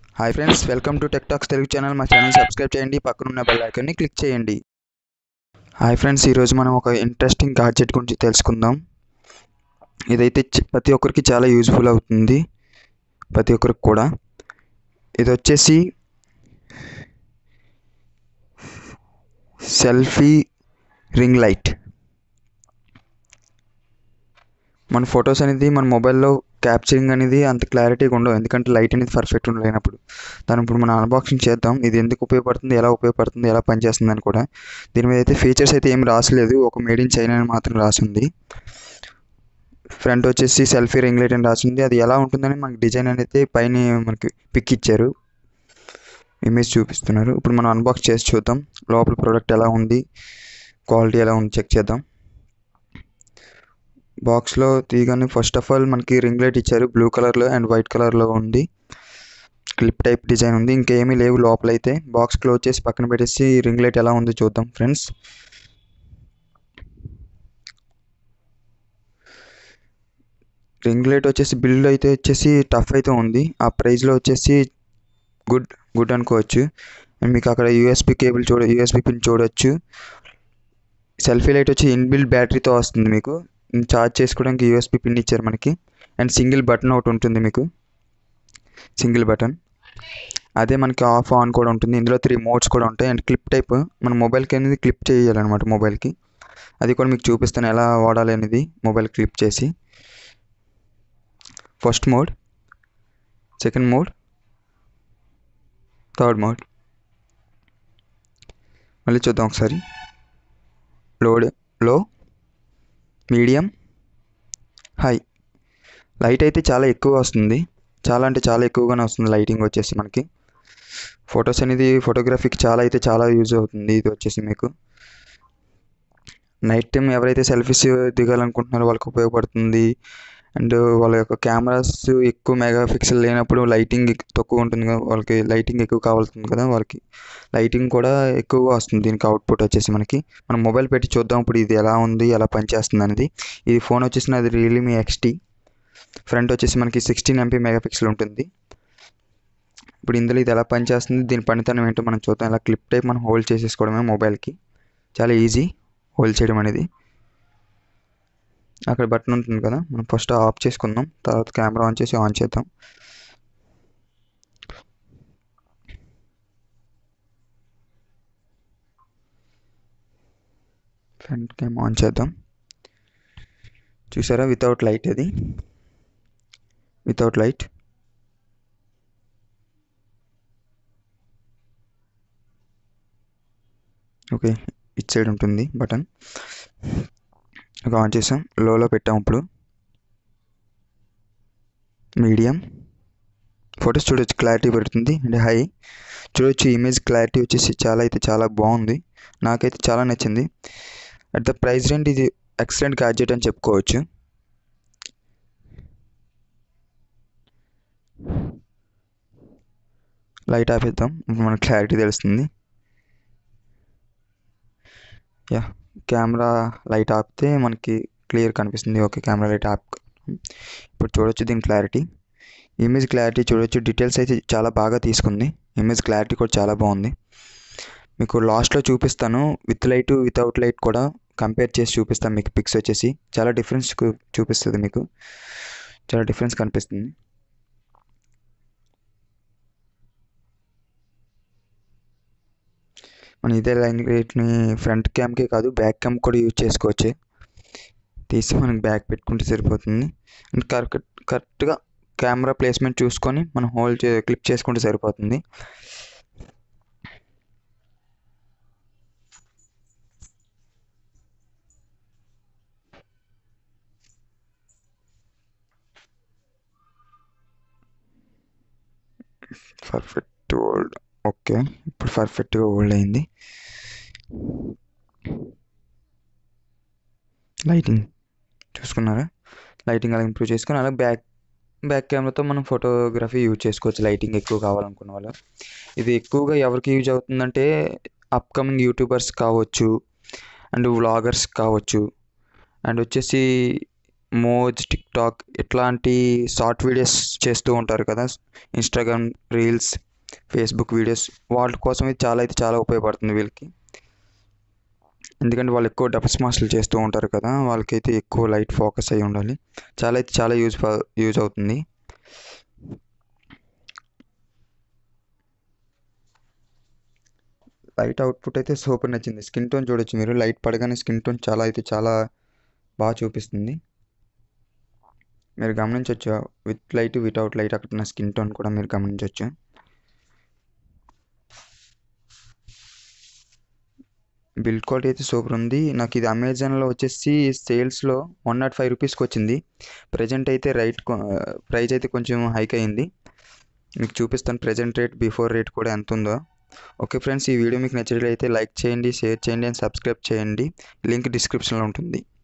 hi friends welcome to tech talks Telugu channel మా channel subscribe చేయండి పక్కనున్న బెల్ ఐకాన్ని క్లిక్ చేయండి హాయ్ ఫ్రెండ్స్ ఈరోజు మనం ఒక ఇంట్రెస్టింగ్ గాడ్జెట్ గురించి తెలుసుకుందాం ఇదైతే చి- ప్రతి ఒక్కరికి చాలా యూజ్ఫుల్ అవుతుంది ప్రతి ఒక్కరికి కూడా ఇది వచ్చేసి సెల్ఫీ రింగ్ లైట్ మన ఫొటోస్ అనేది మన మొబైల్లో క్యాప్చరింగ్ అనేది అంత క్లారిటీగా ఉండవు ఎందుకంటే లైట్ అనేది పర్ఫెక్ట్ ఉండలేనప్పుడు దాని ఇప్పుడు మనం అన్బాక్సింగ్ చేద్దాం ఇది ఎందుకు ఉపయోగపడుతుంది ఎలా ఉపయోగపడుతుంది ఎలా పనిచేస్తుంది అని కూడా దీని మీద అయితే ఫీచర్స్ అయితే ఏం రాసలేదు ఒక మేడ్ ఇన్ చైనా అని మాత్రం రాసింది ఫ్రంట్ వచ్చేసి సెల్ఫీ రింగ్ లైట్ అని రాసింది అది ఎలా ఉంటుందని మనకి డిజైన్ అనేది పైన మనకి పిక్ ఇచ్చారు ఇమేజ్ చూపిస్తున్నారు ఇప్పుడు మనం అన్బాక్స్ చేసి చూద్దాం లోపల ప్రోడక్ట్ ఎలా ఉంది క్వాలిటీ ఎలా ఉంది చెక్ చేద్దాం బాక్స్లో తీయగానే ఫస్ట్ ఆఫ్ ఆల్ మనకి రింగ్ లైట్ ఇచ్చారు బ్లూ కలర్లో అండ్ వైట్ కలర్లో ఉంది క్లిప్ టైప్ డిజైన్ ఉంది ఇంకేమీ లేవు లోపలైతే బాక్స్ క్లోజ్ చేసి పక్కన పెట్టేసి రింగ్ లైట్ ఎలా ఉందో చూద్దాం ఫ్రెండ్స్ రింగ్ లైట్ వచ్చేసి బిల్డ్ అయితే వచ్చేసి టఫ్ అయితే ఉంది ఆ ప్రైస్లో వచ్చేసి గుడ్ గుడ్ అనుకోవచ్చు అండ్ మీకు అక్కడ యూఎస్బి కేబుల్ చూడ యూఎస్బి పిన్ చూడొచ్చు సెల్ఫీ లైట్ వచ్చి ఇన్బిల్డ్ బ్యాటరీతో వస్తుంది మీకు ఛార్జ్ చేసుకోవడానికి యూఎస్బి పిన్ ఇచ్చారు మనకి అండ్ సింగిల్ బటన్ ఒకటి ఉంటుంది మీకు సింగిల్ బటన్ అదే మనకి ఆఫ్ ఆన్ కూడా ఉంటుంది ఇందులో త్రీ మోడ్స్ కూడా ఉంటాయి అండ్ క్లిప్ టైప్ మన మొబైల్కి అనేది క్లిప్ చేయాలన్నమాట మొబైల్కి అది కూడా మీకు చూపిస్తాను ఎలా వాడాలి అనేది మొబైల్ క్లిప్ చేసి first mode second mode third mode మళ్ళీ చూద్దాం ఒకసారి లోడ్ లో మీడియం హై లైట్ అయితే చాలా ఎక్కువ వస్తుంది చాలా అంటే చాలా ఎక్కువగానే వస్తుంది లైటింగ్ వచ్చేసి మనకి ఫొటోస్ అనేది ఫోటోగ్రఫీకి చాలా అయితే చాలా యూజ్ అవుతుంది ఇది వచ్చేసి మీకు నైట్ టైం ఎవరైతే సెల్ఫీస్ దిగాలనుకుంటున్నారో వాళ్ళకి ఉపయోగపడుతుంది అండ్ వాళ్ళ యొక్క కెమెరాస్ ఎక్కువ మెగా పిక్సెల్ లేనప్పుడు లైటింగ్ తక్కువ ఉంటుంది కదా వాళ్ళకి లైటింగ్ ఎక్కువ కావాల్సింది కదా వాళ్ళకి లైటింగ్ కూడా ఎక్కువగా వస్తుంది దీనికి అవుట్పుట్ వచ్చేసి మనకి మనం మొబైల్ పెట్టి చూద్దాం ఇప్పుడు ఇది ఎలా ఉంది ఎలా పనిచేస్తుంది అనేది ఇది ఫోన్ వచ్చేసి నాది రియల్మీ ఎక్స్టీ ఫ్రంట్ వచ్చేసి మనకి సిక్స్టీన్ ఎంపీ మెగా పిక్సెల్ ఉంటుంది ఇప్పుడు ఇందులో ఇది ఎలా పనిచేస్తుంది దీని పనితనం ఏంటో మనం చూద్దాం ఇలా క్లిప్ టైప్ మనం హోల్డ్ చేసేసుకోవడమే మొబైల్కి చాలా ఈజీ హోల్డ్ చేయడం అనేది అక్కడ బటన్ ఉంటుంది కదా మనం ఫస్ట్ ఆఫ్ చేసుకుందాం తర్వాత కెమెరా ఆన్ చేసి ఆన్ చేద్దాం ఫ్రంట్ క్యామ్ ఆన్ చేద్దాం చూసారా వితౌట్ లైట్ అది without light okay it side ఉంటుంది బటన్ ఒక ఆన్ చేసాం లోలో పెట్టాం ఇప్పుడు మీడియం ఫొటోస్ చూడొచ్చు క్లారిటీ పెడుతుంది అండ్ హై చూడొచ్చు ఇమేజ్ క్లారిటీ వచ్చేసి చాలా అయితే చాలా బాగుంది నాకైతే చాలా నచ్చింది అట్ ద ప్రైస్ రేంట్ ఇది ఎక్సలెంట్ గ్యాడ్జెట్ అని చెప్పుకోవచ్చు లైట్ ఆపేద్దాం ఇప్పుడు మనకు క్లారిటీ తెలుస్తుంది యా కెమెరా లైట్ ఆపితే మనకి క్లియర్ కనిపిస్తుంది ఓకే కెమెరా లైట్ ఆప్ ఇప్పుడు చూడొచ్చు దీని క్లారిటీ ఇమేజ్ క్లారిటీ చూడొచ్చు డీటెయిల్స్ అయితే చాలా బాగా తీసుకుంది ఇమేజ్ క్లారిటీ కూడా చాలా బాగుంది మీకు లాస్ట్లో చూపిస్తాను విత్ లైట్ వితౌట్ లైట్ కూడా కంపేర్ చేసి చూపిస్తాను మీకు పిక్స్ వచ్చేసి చాలా డిఫరెన్స్ చూపిస్తుంది మీకు చాలా డిఫరెన్స్ కనిపిస్తుంది మనం ఇదే లైన్ రేట్ని ఫ్రంట్ క్యామ్కే కాదు బ్యాక్ క్యామ్ కూడా యూజ్ చేసుకోవచ్చు తీసి మనకి బ్యాక్ పెట్టుకుంటే సరిపోతుంది అండ్ కరెక్ట్ కరెక్ట్గా కెమెరా ప్లేస్మెంట్ చూసుకొని మనం హోల్డ్ చే క్లిక్ చేసుకుంటే సరిపోతుంది పర్ఫెక్ట్ హోల్డ్ ఓకే ఇప్పుడు పర్ఫెక్ట్గా హోల్డ్ అయింది లైటింగ్ చూసుకున్నారా లైటింగ్ అలా ఇంప్రూవ్ చేసుకొని అలా బ్యాక్ బ్యాక్ కెమెరాతో మనం ఫోటోగ్రఫీ యూజ్ చేసుకోవచ్చు లైటింగ్ ఎక్కువ కావాలనుకున్న వాళ్ళు ఇది ఎక్కువగా ఎవరికి యూజ్ అవుతుందంటే అప్కమింగ్ యూట్యూబర్స్ కావచ్చు అండ్ వ్లాగర్స్ కావచ్చు అండ్ వచ్చేసి మోజ్ టిక్టాక్ ఇట్లాంటి షార్ట్ వీడియోస్ చేస్తూ ఉంటారు కదా ఇన్స్టాగ్రామ్ రీల్స్ ఫేస్బుక్ వీడియోస్ వాళ్ళ కోసం ఇది చాలా అయితే చాలా ఉపయోగపడుతుంది వీళ్ళకి ఎందుకంటే వాళ్ళు ఎక్కువ డబుల్ స్మాష్లు చేస్తూ ఉంటారు కదా వాళ్ళకైతే ఎక్కువ లైట్ ఫోకస్ అయి ఉండాలి చాలా అయితే చాలా యూజ్ యూజ్ అవుతుంది లైట్ అవుట్పుట్ అయితే సూపర్ నచ్చింది స్కిన్ టోన్ చూడొచ్చు మీరు లైట్ పడగానే స్కిన్ టోన్ చాలా అయితే చాలా బాగా చూపిస్తుంది మీరు గమనించవచ్చు విత్ లైట్ వితౌట్ లైట్ అక్కడ ఉన్న స్కిన్ టోన్ కూడా మీరు గమనించవచ్చు బిల్డ్ క్వాలిటీ అయితే సూపర్ ఉంది నాకు ఇది అమెజాన్లో వచ్చేసి సేల్స్లో వన్ నాట్ ఫైవ్ రూపీస్కి వచ్చింది ప్రజెంట్ అయితే రైట్ ప్రైస్ అయితే కొంచెం హైక్ అయింది మీకు చూపిస్తాను ప్రజెంట్ రేట్ బిఫోర్ రేట్ కూడా ఎంత ఉందో ఓకే ఫ్రెండ్స్ ఈ వీడియో మీకు నచ్చినట్లయితే లైక్ చేయండి షేర్ చేయండి అండ్ సబ్స్క్రైబ్ చేయండి లింక్ డిస్క్రిప్షన్లో ఉంటుంది